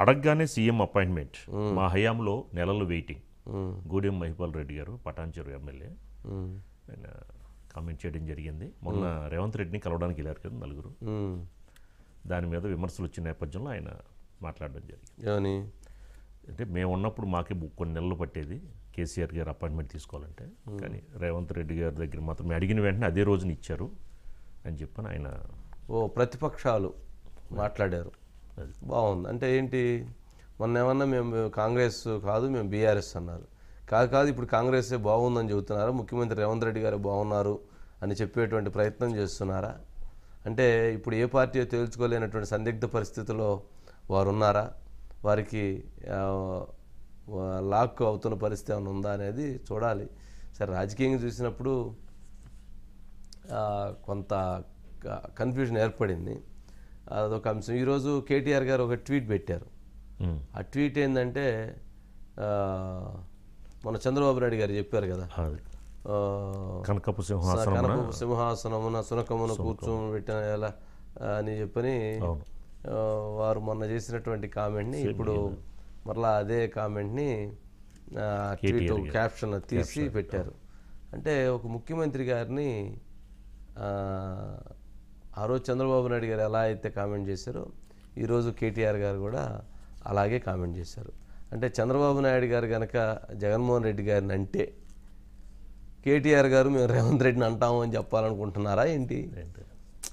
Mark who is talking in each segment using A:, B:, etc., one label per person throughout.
A: అడగగానే CM appointment మా హయాంలో నెలలు వెయిటింగ్
B: ఉమ్,
A: గూడెం మహిపాల్ రెడ్డి గారు పటాన్చెరు ఎమ్మెల్యే
B: ఉమ్,
A: ఆయన కామెంట్ చేయడం జరిగింది మొన్న రేవంత్ రెడ్డిని కలవడానికి వెళ్ళారు కదా నలుగురు
B: ఉమ్.
A: దాని మీద విమర్శలు వచ్చిన నేపథ్యంలో ఆయన మాట్లాడడం జరిగింది
B: ఏమని
A: అంటే మేము ఉన్నప్పుడు మాకే బు- కొన్ని నెలలు పట్టేది కేసీఆర్ గారు అపాయింట్మెంట్ తీసుకోవాలంటే కానీ రేవంత్ రెడ్డి గారి దగ్గర మాత్రం మేము అడిగిన వెంటనే అదే రోజున ఇచ్చారు అని చెప్పని ఆయన
B: ఓ ప్రతిపక్షాలు మాట్లాడారు
A: అది.
B: బాగుంది అంటే ఏంటి మొన్న ఏమన్నా మేము కాంగ్రెస్ కాదు మేము బీఆర్ఎస్ అన్నారు కాదు కాదు ఇప్పుడు కాంగ్రెసే బాగుందని చెబుతున్నారు ముఖ్యమంత్రి రేవంత్ రెడ్డి గారు బాగున్నారు అని చెప్పేటువంటి ప్రయత్నం చేస్తున్నారా అంటే ఇప్పుడు ఏ పార్టీ తేల్చుకోలేనటువంటి సందిగ్ధ పరిస్థితిలో వారు ఉన్నారా వారికి ఆ, వా- లాక్ అవుతున్న పరిస్థితి ఏమైనా ఉందా అనేది చూడాలి సరే రాజకీయంగా చూసినప్పుడు ఆ, కొంత కన్ఫ్యూజన్ ఏర్పడింది అదొక అంశం ఈరోజు కేటీఆర్ గారు ఒక ట్వీట్ పెట్టారు
A: ఉమ్,
B: ఆ ట్వీట్ ఏంటంటే ఆ, మన చంద్రబాబు నాయుడు గారు చెప్పారు కదా
A: అది
B: ఆ,
A: కనకపు సింహాసనం
B: కనప సింహాసనమున సునకమున కూర్చొని పెట్టిన ఎలా అని చెప్పని
A: అవును
B: ఆ, వారు మొన్న చేసినటువంటి కామెంట్ని ఇప్పుడు మరలా అదే కామెంట్ని ఆ, ట్వీట్ క్యాప్షన్ తీసి పెట్టారు అంటే ఒక ముఖ్యమంత్రి గారిని ఆ, ఆ రోజు చంద్రబాబు నాయుడు గారు ఎలా అయితే కామెంట్ చేశారో ఈరోజు కేటీఆర్ గారు కూడా అలాగే కామెంట్ చేశారు అంటే చంద్రబాబు నాయుడు గారు కనుక జగన్మోహన్ రెడ్డి గారిని అంటే కేటీఆర్ గారు మేము రేవంత్ రెడ్డిని అంటాము అని చెప్పాలనుకుంటున్నారా ఏంటి
A: ఏంటి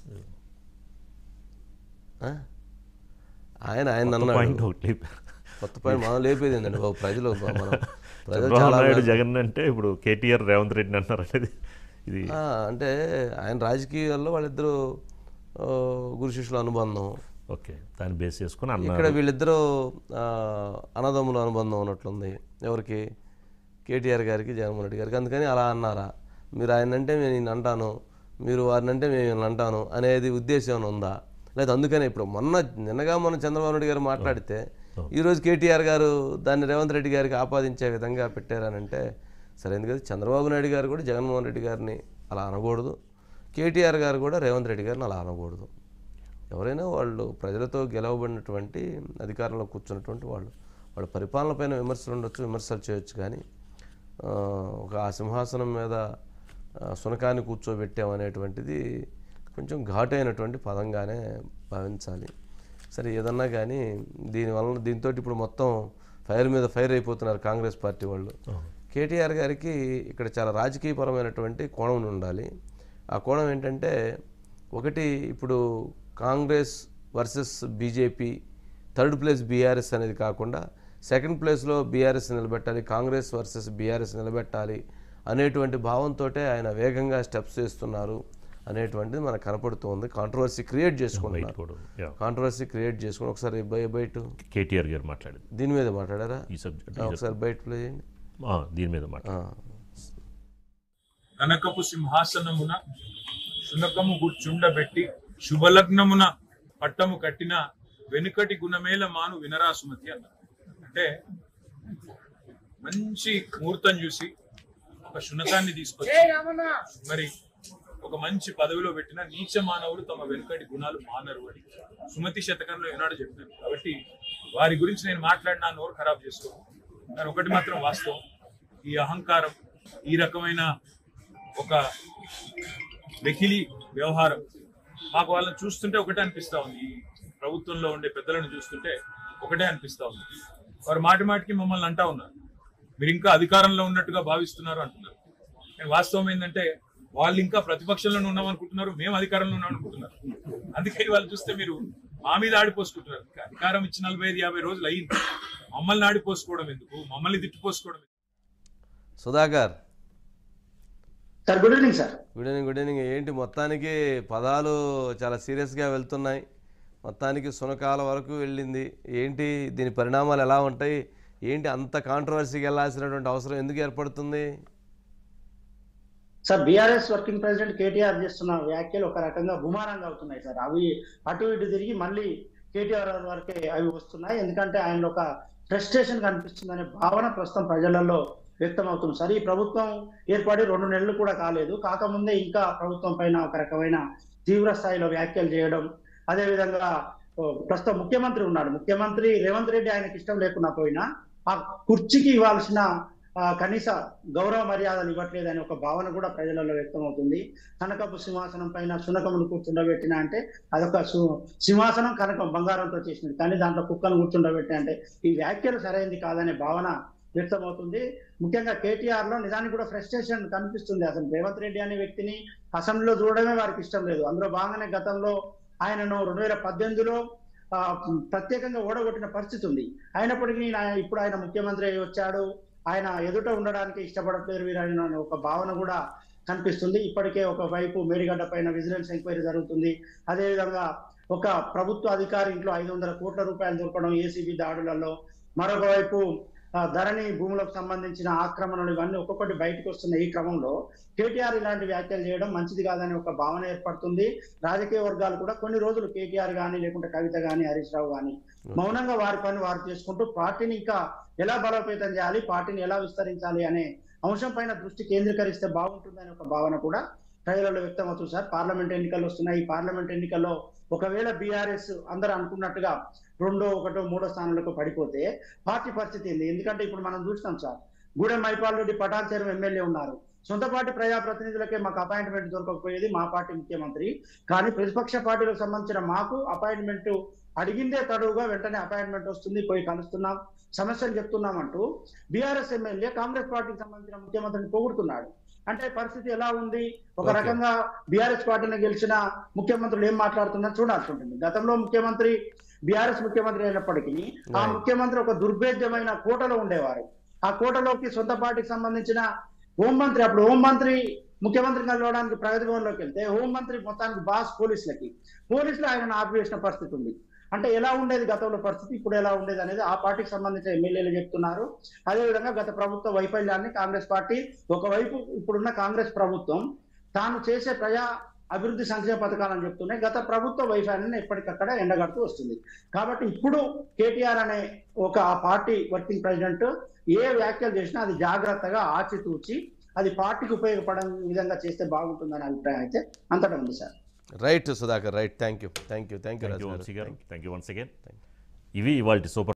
B: ఆ? ఆయన ఆయన అన్నాడు
A: పాయింట్ ఒకటి లేపారు.
B: కొత్త పాయింట్ మనం లేపేది ఏంటంటే బాబు ప్రజలు మనం ప్రజలు
A: చంద్రబాబు
B: చాలా
A: నాయుడు జగన్ అంటే ఇప్పుడు కేటీఆర్ రేవంత్ రెడ్డిని అంటారు అనేది ఇది
B: ఆ, అంటే ఆయన రాజకీయాల్లో వాళ్ళిద్దరూ ఆ, గురు శిష్యుల అనుబంధం
A: ఓకే దాన్ని బేస్ చేసుకుని అన్నారు
B: ఇక్కడ వీళ్ళిద్దరూ ఆ, అన్నదమ్ముల అనుబంధం ఉన్నట్లుంది ఎవరికి కేటీఆర్ గారికి జగన్మోహన్ రెడ్డి గారికి అందుకని అలా అన్నారా మీరు ఆయన అంటే నేను ఈయన అంటాను మీరు వారిని అంటే మేము ఈయన అంటాను అనేది ఉద్దేశం ఏమైనా ఉందా లేదా అందుకనే ఇప్పుడు మొన్న నిన్నగా మొన్న చంద్రబాబు నాయుడు గారు మాట్లాడితే ఈరోజు కేటీఆర్ గారు దాన్ని రేవంత్ రెడ్డి గారికి ఆపాదించే విధంగా పెట్టారనంటే సరే ఎందుకంటే చంద్రబాబు నాయుడు గారు కూడా జగన్మోహన్ రెడ్డి గారిని అలా అనకూడదు కేటీఆర్ గారు కూడా రేవంత్ రెడ్డి గారిని అలా అనకూడదు ఎవరైనా వాళ్ళు ప్రజలతో గెలవబడినటువంటి అధికారంలో కూర్చున్నటువంటి వాళ్ళు వాళ్ళ పరిపాలన పైన విమర్శలు ఉండొచ్చు విమర్శలు చేయొచ్చు కానీ ఆ, ఒక ఆ సింహాసనం మీద ఆ, సునకాన్ని కూర్చోబెట్టామనేటువంటిది కొంచెం ఘాటైనటువంటి పదంగానే భావించాలి సరే ఏదన్నా కానీ దీనివల్ల దీంతో ఇప్పుడు మొత్తం ఫైర్ మీద ఫైర్ అయిపోతున్నారు కాంగ్రెస్ పార్టీ వాళ్ళు కేటీఆర్ గారికి ఇక్కడ చాలా రాజకీయపరమైనటువంటి కోణం ఉండాలి ఆ కోణం ఏంటంటే ఒకటి ఇప్పుడు Congress versus BJP third place BRS అనేది కాకుండా సెకండ్ ప్లేస్లో బీఆర్ఎస్ నిలబెట్టాలి కాంగ్రెస్ వర్సెస్ బీఆర్ఎస్ నిలబెట్టాలి అనేటువంటి భావంతో ఆయన వేగంగా స్టెప్స్ వేస్తున్నారు అనేటువంటిది మనకు కనపడుతుంది కాంట్రవర్సీ క్రియేట్ చేసుకుంటున్నారు
A: కూడా యా.
B: కాంట్రవర్సీ క్రియేట్ చేసుకుని ఒకసారి బయ బయట
A: కేటీఆర్ గారు మాట్లాడింది
B: దీని మీద మాట్లాడారా
A: ఈ సబ్జెక్ట్
B: ఆ, ఒకసారి బయట ప్లే చేయండి
A: దీని మీద మాట్లాడు
B: ఆ.
C: కనకపు సింహాసనమున శునకము గుర్చుండబెట్టి శుభలగ్నమున పట్టము కట్టిన వెనుకటి గుణమేల మాను వినరాసుమతి అన్నారు అంటే మంచి ముహూర్తం చూసి ఒక శునకాన్ని తీసుకొచ్చి మరి ఒక మంచి పదవిలో పెట్టిన నీచ మానవులు తమ వెనుకటి గుణాలు మానరు అని సుమతి శతకంలో ఏనాడు చెప్పారు కాబట్టి వారి గురించి నేను మాట్లాడినా నోరు ఖరాబ్ చేసుకో కానీ ఒకటి మాత్రం వాస్తవం ఈ అహంకారం ఈ రకమైన ఒక వెకిలి వ్యవహారం మాకు వాళ్ళని చూస్తుంటే ఒకటే అనిపిస్తా ఉంది ఈ ప్రభుత్వంలో ఉండే పెద్దలను చూస్తుంటే ఒకటే అనిపిస్తా ఉంది వారు మాటి మాటికి మమ్మల్ని అంటా ఉన్నారు మీరు ఇంకా అధికారంలో ఉన్నట్టుగా భావిస్తున్నారు అంటున్నారు కానీ వాస్తవం ఏంటంటే వాళ్ళు ఇంకా ప్రతిపక్షంలోనే ఉన్నాం అనుకుంటున్నారు మేము అధికారంలో ఉన్నాం అనుకుంటున్నారు అందుకని వాళ్ళు చూస్తే మీరు మా మీద ఆడిపోసుకుంటున్నారు ఇంకా అధికారం ఇచ్చి నలభై ఐదు యాభై రోజులు అయ్యింది మమ్మల్ని ఆడిపోసుకోవడం ఎందుకు మమ్మల్ని తిట్టిపోసుకోవడం ఎందుకు?
B: Sudhakar
D: sir good evening sir
B: good evening good evening ఏంటి మొత్తానికి పదాలు చాలా సీరియస్గా వెళ్తున్నాయి మొత్తానికి సునకాల వరకు వెళ్ళింది ఏంటి దీని పరిణామాలు ఎలా ఉంటాయి ఏంటి అంత కాంట్రవర్సీకి వెళ్ళాల్సినటువంటి అవసరం ఎందుకు ఏర్పడుతుంది
D: sir BRS working president KTR చేస్తున్న వ్యాఖ్యలు ఒక రకంగా గుమారంగా అవుతున్నాయి సార్ అవి అటు ఇటు తిరిగి మళ్ళీ కేటీఆర్ వరకే అవి వస్తున్నాయి ఎందుకంటే ఆయన ఒక ఫ్రస్ట్రేషన్ కనిపిస్తుందనే భావన ప్రస్తుతం ప్రజలలో వ్యక్తం అవుతుంది సార్ ఈ ప్రభుత్వం ఏర్పడి రెండు నెలలు కూడా కాలేదు కాకముందే ఇంకా ప్రభుత్వం పైన ఒక రకమైన తీవ్ర స్థాయిలో వ్యాఖ్యలు చేయడం అదేవిధంగా ఓ, ప్రస్తుతం ముఖ్యమంత్రి ఉన్నాడు ముఖ్యమంత్రి రేవంత్ రెడ్డి ఆయనకి ఇష్టం లేకున్నా పోయినా ఆ కుర్చీకి ఇవ్వాల్సిన ఆ, కనీస గౌరవ మర్యాదలు ఇవ్వట్లేదనే ఒక భావన కూడా ప్రజలలో వ్యక్తం అవుతుంది కనకపు సింహాసనం పైన సునకమును కూర్చుండబెట్టిన అంటే అదొక సు- సింహాసనం కనకం బంగారంతో చేసినది కానీ దాంట్లో కుక్కను కూర్చుండబెట్టిన అంటే ఈ వ్యాఖ్యలు సరైనది కాదనే భావన వ్యక్తమవుతుంది ముఖ్యంగా కేటీఆర్ లో నిజానికి కూడా ఫ్రస్ట్రేషన్ కనిపిస్తుంది అసలు రేవంత్ రెడ్డి అనే వ్యక్తిని అసెంబ్లీలో చూడడమే వారికి ఇష్టం లేదు అందులో భాగంగానే గతంలో ఆయనను రెండు వేల పద్దెనిమిదిలో ఆ, ప్రత్యేకంగా ఓడగొట్టిన పరిస్థితి ఉంది అయినప్పటికీ నా- ఇప్పుడు ఆయన ముఖ్యమంత్రి అయి వచ్చాడు ఆయన ఎదుట ఉండడానికి ఇష్టపడట్లేరు వీరు ఆయన అనే ఒక భావన కూడా కనిపిస్తుంది ఇప్పటికే ఒక వైపు మేడిగడ్డ పైన విజిలెన్స్ ఎంక్వైరీ జరుగుతుంది అదేవిధంగా ఒక ప్రభుత్వ అధికారి ఇంట్లో ఐదు వందల కోట్ల రూపాయలు దొరకడం ఏసీబీ దాడులలో మరొక వైపు ఆ, ధరణి భూములకు సంబంధించిన ఆక్రమణలు ఇవన్నీ ఒక్కొక్కటి బయటకు వస్తున్న ఈ క్రమంలో కేటీఆర్ ఇలాంటి వ్యాఖ్యలు చేయడం మంచిది కాదని ఒక భావన ఏర్పడుతుంది రాజకీయ వర్గాలు కూడా కొన్ని రోజులు కేటీఆర్ గానీ లేకుంటే కవిత గానీ హరీష్ రావు గానీ మౌనంగా వారి పని వారు చేసుకుంటూ పార్టీని ఇంకా ఎలా బలోపేతం చేయాలి పార్టీని ఎలా విస్తరించాలి అనే అంశం పైన దృష్టి కేంద్రీకరిస్తే బాగుంటుందనే ఒక భావన కూడా ప్రజలలో వ్యక్తం అవుతుంది సార్ పార్లమెంట్ ఎన్నికలు వస్తున్నాయి ఈ పార్లమెంట్ ఎన్నికల్లో ఒకవేళ బీఆర్ఎస్ అందరూ అనుకున్నట్టుగా రెండో ఒకటో మూడో స్థానాలకు పడిపోతే పార్టీ పరిస్థితి ఏంది ఎందుకంటే ఇప్పుడు మనం చూస్తాం sir Gudem Mahipal Reddy Patancheru MLA ఉన్నారు సొంత పార్టీ ప్రజాప్రతినిధులకే మాకు అపాయింట్మెంట్ దొరకకపోయేది మా పార్టీ ముఖ్యమంత్రి కానీ ప్రతిపక్ష పార్టీలకు సంబంధించిన మాకు అపాయింట్మెంట్ అడిగిందే తడువుగా వెంటనే అపాయింట్మెంట్ వస్తుంది పోయి కలుస్తున్నాం సమస్యలు చెప్తున్నామంటూ బీఆర్ఎస్ ఎమ్మెల్యే కాంగ్రెస్ పార్టీకి సంబంధించిన ముఖ్యమంత్రిని పొగుడుతున్నాడు అంటే పరిస్థితి ఎలా ఉంది ఒక
B: Okay.
D: రకంగా బీఆర్ఎస్ పార్టీని గెలిచిన ముఖ్యమంత్రులు ఏం మాట్లాడుతున్నారు చూడాల్సి ఉంటుంది గతంలో ముఖ్యమంత్రి బీఆర్ఎస్ ముఖ్యమంత్రి అయినప్పటికీ ఆ
B: Right.
D: ముఖ్యమంత్రి ఒక దుర్భేద్యమైన కోటలో ఉండేవారు ఆ కోటలోకి సొంత పార్టీకి సంబంధించిన హోంమంత్రి అప్పుడు హోంమంత్రి ముఖ్యమంత్రి కలవడానికి ప్రగతి భవన్లోకి వెళ్తే హోంమంత్రి మొత్తానికి బాస్ పోలీసులకి పోలీసులు ఆయన ఆపివేసిన పరిస్థితి ఉంది అంటే ఎలా ఉండేది గతంలో పరిస్థితి ఇప్పుడు ఎలా ఉండేది అనేది ఆ పార్టీకి సంబంధించిన ఎమ్మెల్యేలు చెప్తున్నారు అదేవిధంగా గత ప్రభుత్వ వైఫల్యాన్ని కాంగ్రెస్ పార్టీ ఒకవైపు ఇప్పుడున్న కాంగ్రెస్ ప్రభుత్వం తాను చేసే ప్రజా అభివృద్ధి సంక్షేమ పథకాలని చెప్తున్నాయి గత ప్రభుత్వ వైఫల్యాన్ని ఎప్పటికక్కడ ఎండగడుతూ వస్తుంది కాబట్టి ఇప్పుడు కేటీఆర్ అనే ఒక ఆ పార్టీ వర్కింగ్ ప్రెసిడెంట్ ఏ వ్యాఖ్యలు చేసినా అది జాగ్రత్తగా ఆచితూచి అది పార్టీకి ఉపయోగపడే విధంగా చేస్తే బాగుంటుందనే అభిప్రాయం అయితే అంతటా ఉంది sir
B: right Sudhakar right thank you thank you thank you
A: thank you
B: Raju
A: Vamsi
B: గారు
A: గారు థ్యాంక్ యూ వన్స్ అగైన్ ఇవి ఇవాళ సూపర్